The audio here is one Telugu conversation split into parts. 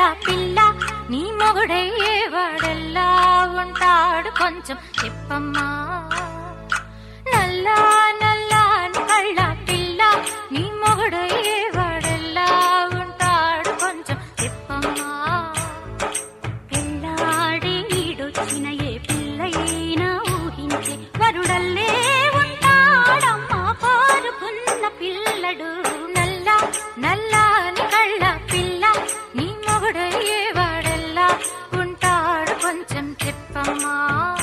పిల్ల నీ మొగుడయ్యే వాడెల్లా ఉంటాడు కొంచెం చెప్పమ్మా నల్లా నల్లాని కళ్ళ పిల్ల నీ మొగుడయ్యే వాడెల్లా ఉంటాడు కొంచెం చెప్పమ్మా పెళ్ళాడి ఈడొచ్చిన ఏ పిల్లైనా ఊహించే వరుడల్లే ఉంటాడమ్మా కోరుకున్న పిల్లడు నల్ల నల్లాని కళ్ళ పిల్ల నీ మొగుడయ్యే వాడల్లా ఉంటాడు కొంచెం చెప్పమ్మా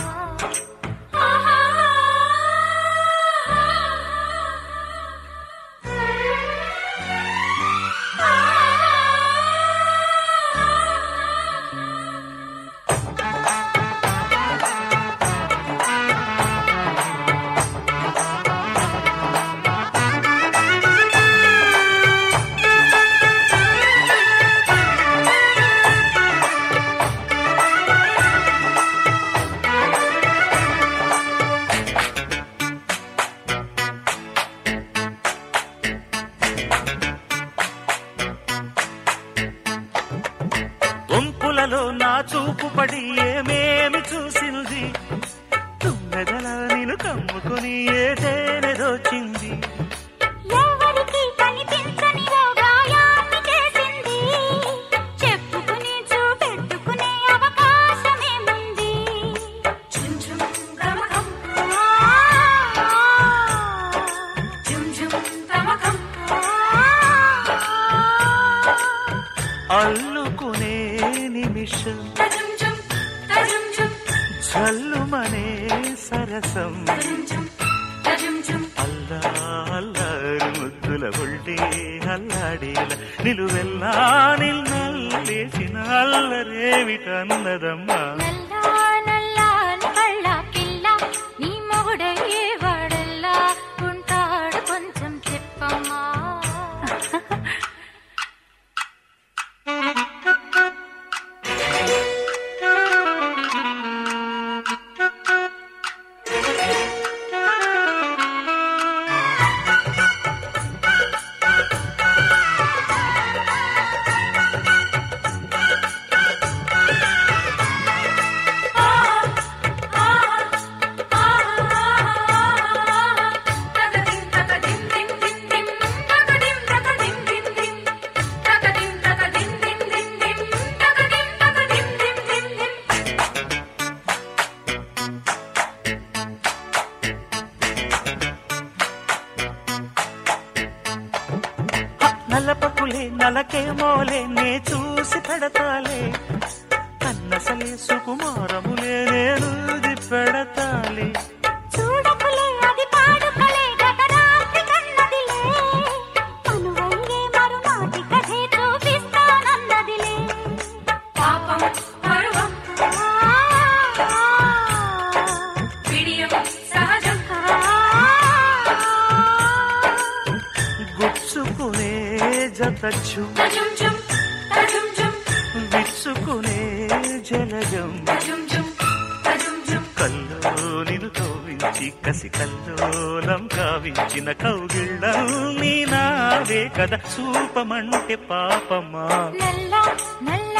వంపులలో నా చూపు పడి ఏమేమి చూసింది తుమ్మెదల నిన్ను కమ్ముకుని ఏదేనే దోచింది ఎవరికి కనిపించని ఓ గాయాన్ని చేసింది చెప్పుకుని చూపెట్టుకునే అవకాశమేముంది ఝుమ్ ఝుమ్ గమగం ఝుమ్ ఝుమ్ గమగం అల్లుకునే నిమిషం తజుమ్ ఝుమ్ తజుమ్ ఝుమ్ చల్లుమనే సరసం తజుమ్ ఝుమ్ తజుమ్ ఝుమ్ అల్లా అల్లారు ముద్దుల ఒళ్ళే అల్లాడేల నిలువెల్లా నిన్నల్లేసిన అల్లరేమిటన్నదమ్మా నల్లా నల్లాని కళ్ళ పిల్ల నీ మొగుడయ్యే వాడల్లా ఉంటాడు కొంచెం చెప్పమ్మా నలపకులే నలకే మోలే నే చూసి పెడతాలే కన్నసలే సుకుమారములే నేను పెడతాలే చూడకులే అది పాడుకలే గత రాత్రి కన్నదిలే అనువయ్యే మరునాటి కథే చూపిస్తానన్నదిలే పాపం పరువం విడియం సహజం గుచ్చుకునే జతచ్చు తజుం జుం తజుం జుం విచ్చుకునే జలజం తజుం జుం తజుం జుం కల్లో నిన్ను కవ్వించి కసి కల్లోలం కావించిన కౌగిళ్ళం నీ నావే కదా చూపమంటే పాపమా నల్ల నల్ల